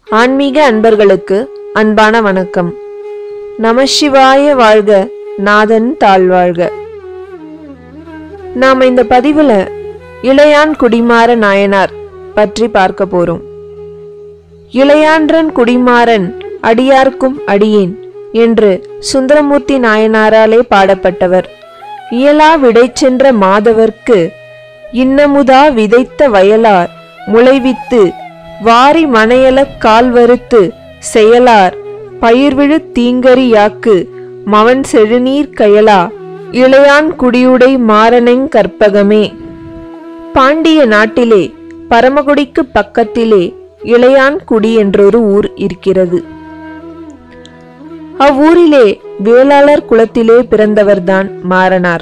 ஆன்மீக அன்பர்களுக்கு அன்பான வணக்கம் நமசிவாய வாழ்க நாதன் தாழ்வாழ்க நாம இந்த பதிவுல இளையான் குடிமாற நாயனார் பற்றி பார்க்க போறோம் இளையான்றன் குடிமாறன் அடியார்க்கும் அடியேன் என்று சுந்தரமூர்த்தி நாயனாராலே பாடப்பட்டவர் இயலா விடை சென்ற மாதவர்க்கு இன்னமுதா விதைத்த வயலார் முளைவித்து வாரி மனையலக் கால்வறுத்து செயலார் பயிர்விழு தீங்கரியாக்கு மவன் செழுநீர் கயலா இளையான் குடியுடை மாறனெங் கற்பகமே பாண்டிய நாட்டிலே பரமகுடிக்கு பக்கத்திலே இளையான் குடி என்றொரு ஊர் இருக்கிறது அவ்வூரிலே வேளாளர் குலத்திலே பிறந்தவர்தான் மாறனார்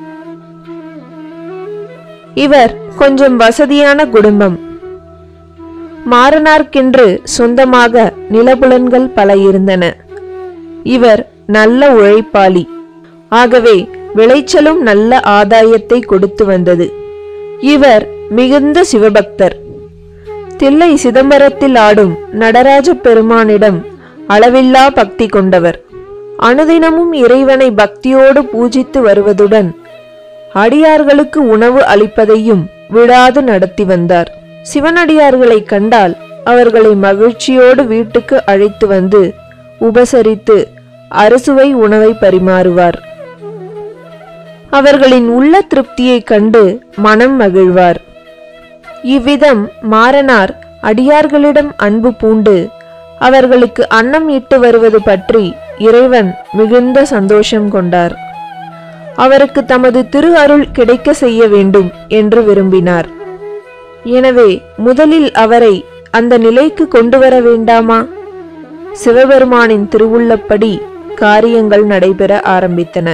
இவர் கொஞ்சம் வசதியான குடும்பம் மாறனார்க்கென்று சொந்தமாக நிலபுலன்கள் பல இருந்தன இவர் நல்ல உழைப்பாளி ஆகவே விளைச்சலும் நல்ல ஆதாயத்தை கொடுத்து வந்தது இவர் மிகுந்த சிவபக்தர் தில்லை சிதம்பரத்தில் ஆடும் நடராஜ பெருமானிடம் அளவில்லா பக்தி கொண்டவர் அனுதினமும் இறைவனை பக்தியோடு பூஜித்து வருவதுடன் அடியார்களுக்கு உணவு அளிப்பதையும் விடாது நடத்தி வந்தார் சிவனடியார்களை கண்டால் அவர்களை மகிழ்ச்சியோடு வீட்டுக்கு அழைத்து வந்து உபசரித்து அறுசுவை உணவை பரிமாறுவார் அவர்களின் உள்ள திருப்தியைக் கண்டு மனம் மகிழ்வார் இவ்விதம் மாறனார் அடியார்களிடம் அன்பு பூண்டு அவர்களுக்கு அன்னம் இட்டு வருவது பற்றி இறைவன் மிகுந்த சந்தோஷம் கொண்டார் அவருக்கு தமது திரு அருள் கிடைக்க செய்ய வேண்டும் என்று விரும்பினார் எனவே முதலில் அவரை அந்த நிலைக்கு கொண்டு வர வேண்டாமா சிவபெருமானின் திருவுள்ளப்படி காரியங்கள் நடைபெற ஆரம்பித்தன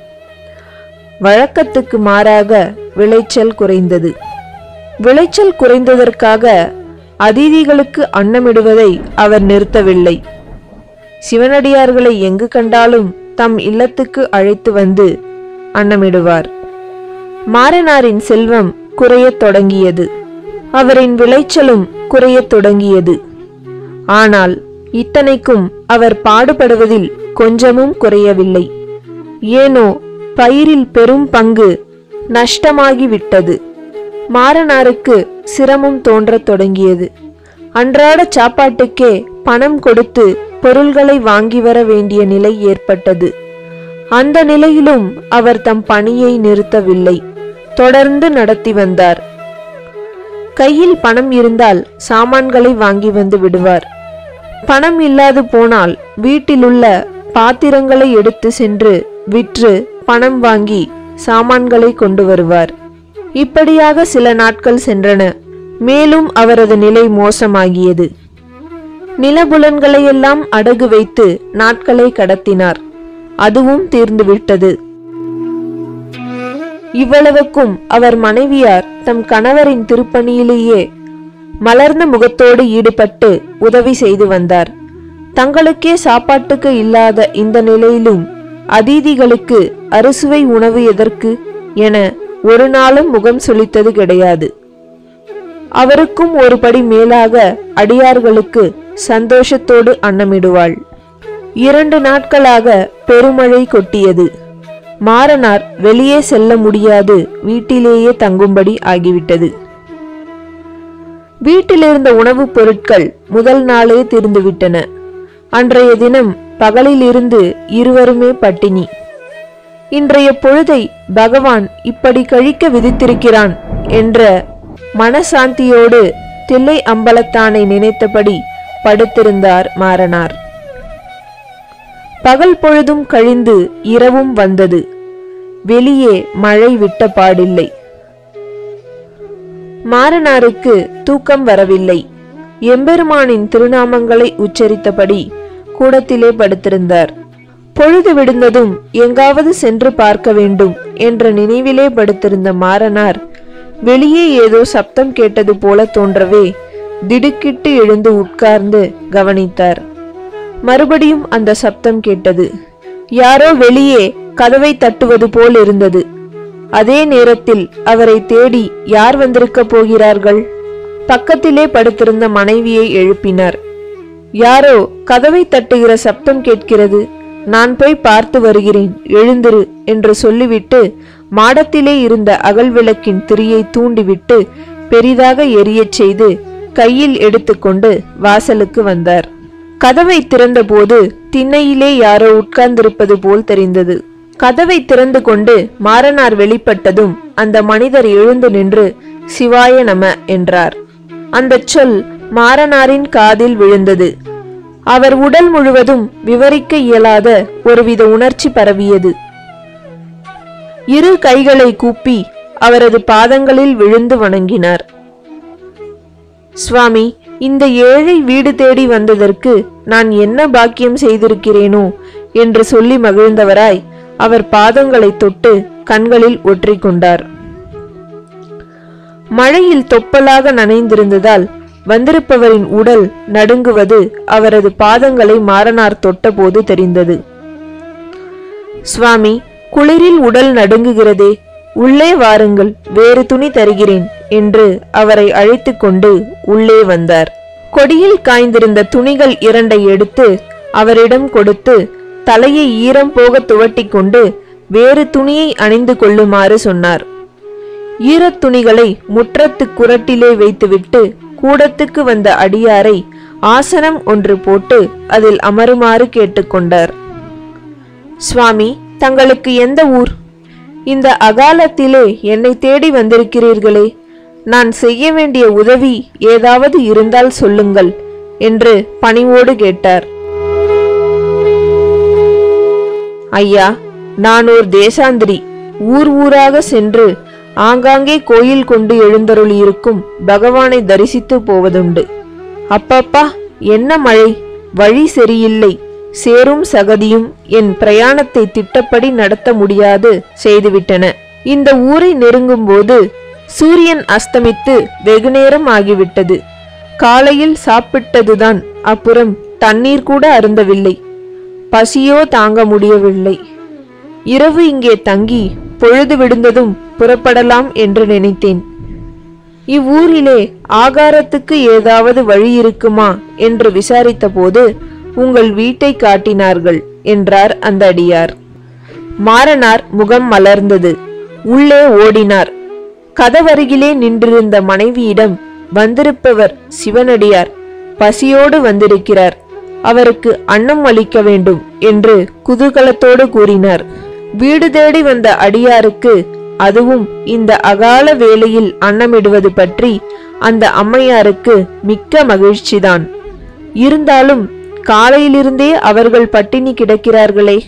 வழக்கத்துக்கு மாறாக விளைச்சல் குறைந்தது விளைச்சல் குறைந்ததற்காக அதிதிகளுக்கு அன்னமிடுவதை அவர் நிறுத்தவில்லை சிவனடியார்களை எங்கு கண்டாலும் தம் இல்லத்துக்கு அழைத்து வந்து அன்னமிடுவார் மாறனாரின் செல்வம் குறையத் தொடங்கியது அவரின் விளைச்சலும் குறையத் தொடங்கியது ஆனால் இத்தனைக்கும் அவர் பாடுபடுவதில் கொஞ்சமும் குறையவில்லை ஏனோ பயிரில் பெரும் பங்கு நஷ்டமாகிவிட்டது மாறனாருக்கு சிரமம் தோன்றத் தொடங்கியது அன்றாட சாப்பாட்டுக்கே பணம் கொடுத்து பொருள்களை வாங்கி வர வேண்டிய நிலை ஏற்பட்டது அந்த நிலையிலும் அவர் தம் பணியை நிறுத்தவில்லை தொடர்ந்து நடத்தி வந்தார் கையில் பணம் இருந்தால் சாமான்களை வாங்கி வந்து விடுவார் பணம் இல்லாது போனால் வீட்டிலுள்ள பாத்திரங்களை எடுத்து சென்று விற்று பணம் வாங்கி சாமான்களை கொண்டு வருவார் இப்படியாக சில நாட்கள் சென்றன மேலும் அவரது நிலை மோசமாகியது நிலபுலன்களையெல்லாம் அடகு வைத்து நாட்களை கடத்தினார் அதுவும் தீர்ந்துவிட்டது இவ்வளவுக்கும் அவர் மனைவியார் தம் கணவரின் திருப்பணியிலேயே மலர்ந்த முகத்தோடு ஈடுபட்டு உதவி செய்து வந்தார் தங்களுக்கே சாப்பாட்டுக்கு இல்லாத இந்த நிலையிலும் அதீதிகளுக்கு அறுசுவை உணவு எதற்கு என ஒரு நாளும் முகம் சுளித்தது கிடையாது அவருக்கும் ஒரு படி மேலாக அடியார்களுக்கு சந்தோஷத்தோடு அன்னமிடுவாள் இரண்டு நாட்களாக பெருமழை கொட்டியது மாறனார் வெளியே செல்ல முடியாது வீட்டிலேயே தங்கும்படி ஆகிவிட்டது வீட்டிலிருந்த உணவுப் பொருட்கள் முதல் நாளே தீர்ந்துவிட்டன அன்றைய தினம் பகலிலிருந்து இருவருமே பட்டினி இன்றைய பொழுதை பகவான் இப்படி கழிக்க விதித்திருக்கிறான் என்ற மனசாந்தியோடு தில்லை அம்பலத்தானை நினைத்தபடி படுத்திருந்தார் மாறனார் பகல் பொழுதும் கழிந்து இரவும் வந்தது வெளியே மழை விட்ட பாடில்லை மாறனாருக்கு தூக்கம் வரவில்லை எம்பெருமானின் திருநாமங்களை உச்சரித்தபடி கூடத்திலே படுத்திருந்தார் பொழுது விடுந்ததும் எங்காவது சென்று பார்க்க வேண்டும் என்ற நினைவிலே படுத்திருந்த மாறனார் வெளியே ஏதோ சப்தம் கேட்டது போல தோன்றவே திடுக்கிட்டு எழுந்து உட்கார்ந்து கவனித்தார் மறுபடியும் அந்த சப்தம் கேட்டது யாரோ வெளியே கதவை தட்டுவது போல் இருந்தது அதே நேரத்தில் அவரை தேடி யார் வந்திருக்க போகிறார்கள் பக்கத்திலே படுத்திருந்த மனைவியை எழுப்பினார் யாரோ கதவை தட்டுகிற சப்தம் கேட்கிறது நான் போய் பார்த்து வருகிறேன் எழுந்திரு என்று சொல்லிவிட்டு மாடத்திலே இருந்த அகல் விளக்கின் திரியை தூண்டிவிட்டு பெரிதாக எரியச் செய்து கையில் எடுத்துக்கொண்டு வாசலுக்கு வந்தார் கதவை திறந்தபோது திண்ணையிலே யாரோ உட்கார்ந்திருப்பது போல் தெரிந்தது கதவை திறந்து கொண்டு மாறனார் வெளிப்பட்டதும் அந்த மனிதர் எழுந்து நின்று சிவாய நம என்றார் அந்தச் சொல் மாறனாரின் காதில் விழுந்தது அவர் உடல் முழுவதும் விவரிக்க இயலாத ஒருவித உணர்ச்சி பரவியது இரு கைகளை கூப்பி அவரது பாதங்களில் விழுந்து வணங்கினார் சுவாமி இந்த ஏழை வீடு தேடி வந்ததற்கு நான் என்ன பாக்கியம் செய்திருக்கிறேனோ என்று சொல்லி மகிழ்ந்தவராய் அவர் பாதங்களை தொட்டு கண்களில் ஒற்றிக்கொண்டார் மழையில் தொப்பலாக நனைந்திருந்ததால் வந்திருப்பவரின் உடல் நடுங்குவது அவரது பாதங்களை மாறனார் தொட்டபோது தெரிந்தது சுவாமி குளிரில் உடல் நடுங்குகிறதே உள்ளே வாருங்கள் வேறு துணி தருகிறேன் என்று அவரை அழைத்து கொண்டு உள்ளே வந்தார் கொடியில் காய்ந்திருந்த துணிகள் இரண்டை எடுத்து அவரிடம் கொடுத்து தலையை ஈரம் போக துவட்டிக் கொண்டு வேறு துணியை அணிந்து கொள்ளுமாறு சொன்னார் ஈரத் துணிகளை முற்றத்து குரட்டிலே வைத்துவிட்டு கூடத்துக்கு வந்த அடியாரை ஆசனம் ஒன்று போட்டு அதில் அமருமாறு கேட்டுக்கொண்டார் சுவாமி தங்களுக்கு எந்த ஊர் இந்த அகாலத்திலே என்னை தேடி வந்திருக்கிறீர்களே நான் செய்ய வேண்டிய உதவி ஏதாவது இருந்தால் சொல்லுங்கள் என்று பணிவோடு கேட்டார் ஐயா நான் ஒரு தேசாந்திரி ஊர் ஊராக சென்று ஆங்காங்கே கோயில் கொண்டு எழுந்தருளியிருக்கும் பகவானை தரிசித்து போவதுண்டு அப்பப்பா என்ன மழை வழி சரியில்லை சேரும் சகதியும் என் பிரயாணத்தை திட்டப்படி நடத்த முடியாது செய்துவிட்டன இந்த ஊரை நெருங்கும்போது சூரியன் அஸ்தமித்து வெகுநேரம் ஆகிவிட்டது காலையில் சாப்பிட்டதுதான் அப்புறம் தண்ணீர் கூட அருந்தவில்லை பசியோ தாங்க முடியவில்லை இரவு இங்கே தங்கி பொழுது விடுந்ததும் புறப்படலாம் என்று நினைத்தேன் இவ்வூரிலே ஆகாரத்துக்கு ஏதாவது வழி இருக்குமா என்று விசாரித்தபோது உங்கள் வீட்டை காட்டினார்கள் என்றார் அந்த அடியார் மாறனார் முகம் மலர்ந்தது உள்ளே ஓடினார் கதவருகிலே நின்றிருந்த மனைவியிடம் வந்திருப்பவர் சிவனடியார் பசியோடு வந்திருக்கிறார் அவருக்கு அன்னம் அளிக்க வேண்டும் என்று குதூகலத்தோடு கூறினார் வீடு தேடி வந்த அடியாருக்கு அதுவும் இந்த அகால வேளையில் அன்னமிடுவது பற்றி அந்த அம்மையாருக்கு மிக்க மகிழ்ச்சிதான் இருந்தாலும் காலையிலிருந்தே அவர்கள் பட்டினி கிடக்கிறார்களே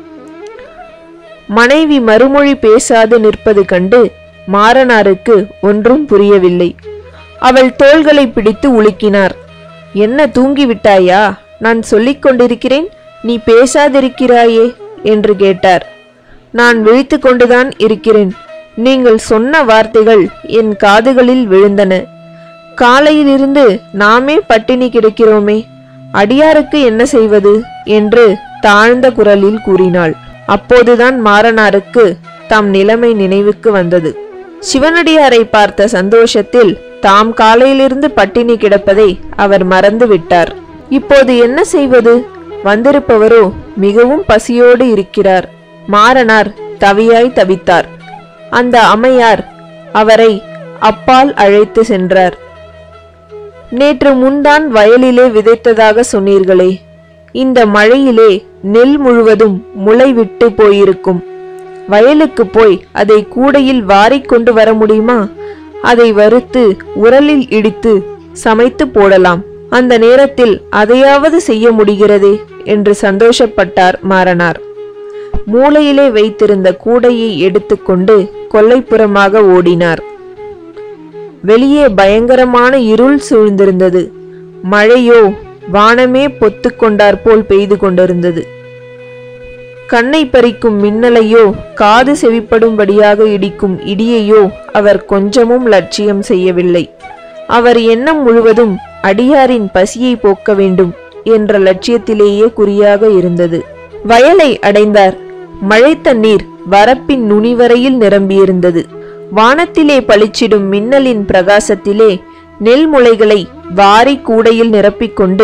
மனைவி மறுமொழி பேசாது நிற்பது கண்டு மாறனாருக்கு ஒன்றும் புரியவில்லை அவள் தோள்களை பிடித்து உலுக்கினார் என்ன தூங்கிவிட்டாயா நான் சொல்லிக் கொண்டிருக்கிறேன் நீ பேசாதிருக்கிறாயே என்று கேட்டார் நான் விழித்து கொண்டுதான் இருக்கிறேன் நீங்கள் சொன்ன வார்த்தைகள் என் காதுகளில் விழுந்தன காலையிலிருந்து நாமே பட்டினி கிடக்கிறோமே அடியாருக்கு என்ன செய்வது என்று தாழ்ந்த குரலில் கூறினாள் அப்போதுதான் மாறனாருக்கு தம் நிலைமை நினைவுக்கு வந்தது சிவனடியாரை பார்த்த சந்தோஷத்தில் தாம் காலையிலிருந்து பட்டினி கிடப்பதை அவர் மறந்து விட்டார் இப்போது என்ன செய்வது வந்திருப்பவரோ மிகவும் பசியோடு இருக்கிறார் மாறனார் தவியாய் தவித்தார் அந்த அம்மையார் அவரை அப்பால் அழைத்து சென்றார் நேற்று முன்தான் வயலிலே விதைத்ததாக சொன்னீர்களே இந்த மழையிலே நெல் முழுவதும் முளை விட்டு போயிருக்கும் வயலுக்கு போய் அதை கூடையில் வாரிக் கொண்டு வர முடியுமா அதை வறுத்து உரலில் இடித்து சமைத்து போடலாம் அந்த நேரத்தில் அதையாவது செய்ய முடிகிறதே என்று சந்தோஷப்பட்டார் மாறனார் மூலையிலே வைத்திருந்த கூடையை எடுத்துக்கொண்டு கொல்லைப்புறமாக ஓடினார் வெளியே பயங்கரமான இருள் சூழ்ந்திருந்தது மழையோ வானமே பொத்துக் கொண்டாற்போல் பெய்து கொண்டிருந்தது கண்ணை பறிக்கும் மின்னலையோ காது செவிப்படும்படியாக இடிக்கும் இடியையோ அவர் கொஞ்சமும் லட்சியம் செய்யவில்லை அவர் எண்ணம் முழுவதும் அடியாரின் பசியை போக்க வேண்டும் என்ற லட்சியத்திலேயே குறியாக இருந்தது வயலை அடைந்தார் மழை தண்ணீர் வரப்பின் நுனி வரையில் நிரம்பியிருந்தது வானத்திலே பளிச்சிடும் மின்னலின் பிரகாசத்திலே நெல் முளைகளை வாரி கூடையில் நிரப்பிக்கொண்டு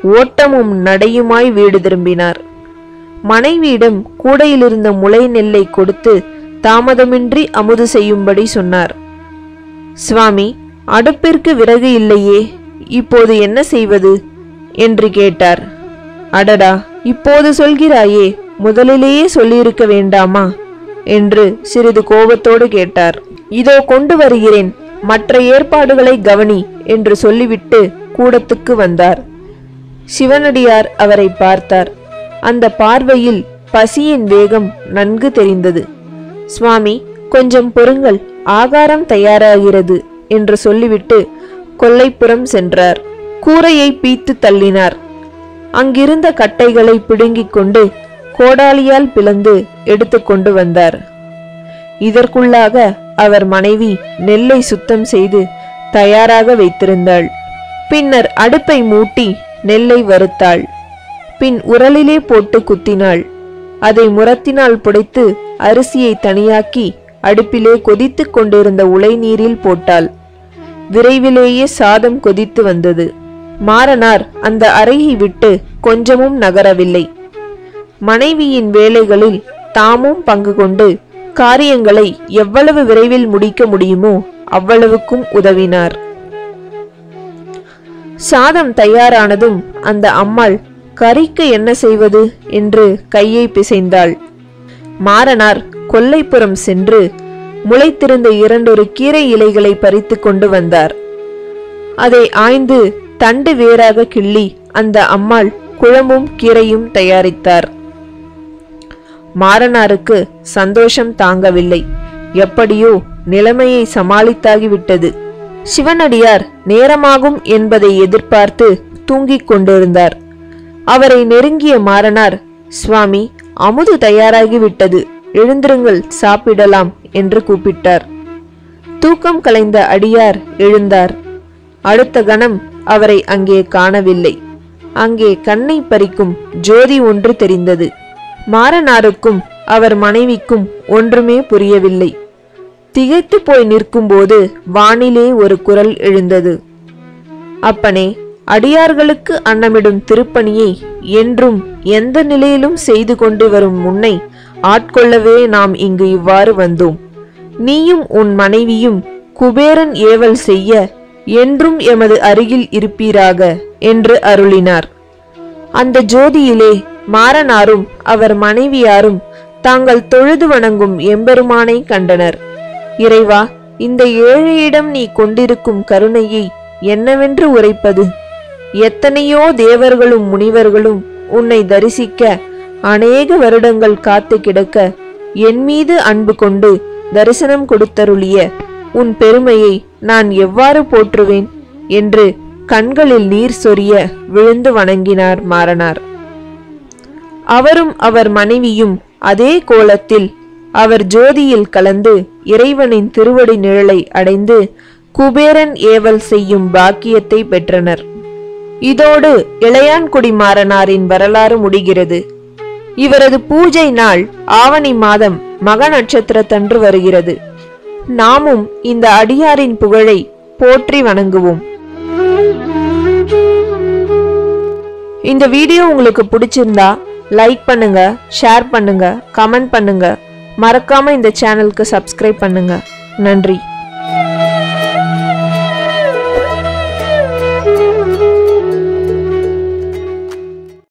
ஓட்டமும் நடையுமாய் வீடு திரும்பினார் மனைவியிடம் கூடையிலிருந்த முளை நெல்லை கொடுத்து தாமதமின்றி அமுது செய்யும்படி சொன்னார் சுவாமி அடுப்பிற்கு விறகு இல்லையே இப்போது என்ன செய்வது என்று கேட்டார் அடடா இப்போது சொல்கிறாயே முதலிலேயே சொல்லியிருக்க வேண்டாமா என்று சிறிது கோபத்தோடு கேட்டார் இதோ கொண்டு வருகிறேன் மற்ற ஏற்பாடுகளை கவனி என்று சொல்லிவிட்டு கூடத்துக்கு வந்தார் சிவனடியார் அவரை பார்த்தார் அந்த பார்வையில் பசியின் வேகம் நன்கு தெரிந்தது சுவாமி கொஞ்சம் பொறுங்கள் ஆகாரம் தயாராகிறது என்று சொல்லிவிட்டு கொல்லைப்புறம் சென்றார் கூரையை பீத்து தள்ளினார் அங்கிருந்த கட்டைகளை பிடுங்கிக் கொண்டு கோடாலியால் பிளந்து எடுத்துக்கொண்டு வந்தார் இதற்குள்ளாக அவர் மனைவி நெல்லை சுத்தம் செய்து தயாராக வைத்திருந்தாள் பின்னர் அடுப்பை மூட்டி நெல்லை வறுத்தாள் பின் உரலிலே போட்டு குத்தினாள் அதை முரத்தினால் புடைத்து அரிசியை தனியாக்கி அடுப்பிலே கொதித்துக் கொண்டிருந்த உலை நீரில் போட்டாள் விரைவிலேயே சாதம் கொதித்து வந்தது மாறனார் அந்த அறையை விட்டு கொஞ்சமும் நகரவில்லை மனைவியின் வேலைகளில் தாமும் பங்கு கொண்டு காரியங்களை எவ்வளவு விரைவில் முடிக்க முடியுமோ அவ்வளவுக்கும் உதவினார் சாதம் தயாரானதும் அந்த அம்மாள் கறிக்கு என்ன செய்வது என்று கையை பிசைந்தாள் மாறனார் கொல்லைப்புறம் சென்று முளைத்திருந்த இரண்டொரு கீரை இலைகளை பறித்து கொண்டு வந்தார் அதை ஆய்ந்து தண்டு வேறாக கிள்ளி அந்த அம்மாள் குழம்பும் கீரையும் தயாரித்தார் மாறனாருக்கு சந்தோஷம் தாங்கவில்லை எப்படியோ நிலைமையை சமாளித்தாகிவிட்டது சிவனடியார் நேரமாகும் என்பதை எதிர்பார்த்து தூங்கிக் கொண்டிருந்தார் அவரை நெருங்கிய மாறனார் சுவாமி அமுது தயாராகிவிட்டது எழுந்திருங்கள் சாப்பிடலாம் என்று கூப்பிட்டார் தூக்கம் கலைந்த அடியார் எழுந்தார் அடுத்த கணம் அவரை அங்கே காணவில்லை அங்கே கண்ணை பறிக்கும் ஜோதி ஒன்று தெரிந்தது மாறனாருக்கும் அவர் மனைவிக்கும் ஒன்றுமே புரியவில்லை திகைத்து போய் நிற்கும்போது வானிலே ஒரு குரல் எழுந்தது அப்பனே அடியார்களுக்கு அன்னமிடும் திருப்பணியை என்றும் எந்த நிலையிலும் செய்து கொண்டு வரும் முன்னை ஆட்கொள்ளவே நாம் இங்கு இவ்வாறு வந்தோம் நீயும் உன் மனைவியும் குபேரன் ஏவல் செய்ய என்றும் எமது அருகில் இருப்பீராக என்று அருளினார் அந்த ஜோதியிலே மாறனாரும் அவர் மனைவியாரும் தாங்கள் தொழுது வணங்கும் எம்பெருமானை கண்டனர் இறைவா இந்த ஏழையிடம் நீ கொண்டிருக்கும் கருணையை என்னவென்று உரைப்பது எத்தனையோ தேவர்களும் முனிவர்களும் உன்னை தரிசிக்க அநேக வருடங்கள் காத்து கிடக்க என் மீது அன்பு கொண்டு தரிசனம் கொடுத்தருளிய உன் பெருமையை நான் எவ்வாறு போற்றுவேன் என்று கண்களில் நீர் சொரிய விழுந்து வணங்கினார் மாறனார் அவரும் அவர் மனைவியும் அதே கோலத்தில் அவர் ஜோதியில் கலந்து இறைவனின் திருவடி நிழலை அடைந்து குபேரன் ஏவல் செய்யும் பாக்கியத்தை பெற்றனர் இதோடு இளையான்குடி மாறனாரின் வரலாறு முடிகிறது இவரது பூஜை நாள் ஆவணி மாதம் மக நட்சத்திரத்தன்று வருகிறது நாமும் இந்த அடியாரின் புகழை போற்றி வணங்குவோம் இந்த வீடியோ உங்களுக்கு பிடிச்சிருந்தா லைக் பண்ணுங்க ஷேர் பண்ணுங்க கமெண்ட் பண்ணுங்க மறக்காம இந்த சேனலுக்கு சப்ஸ்கிரைப் பண்ணுங்க நன்றி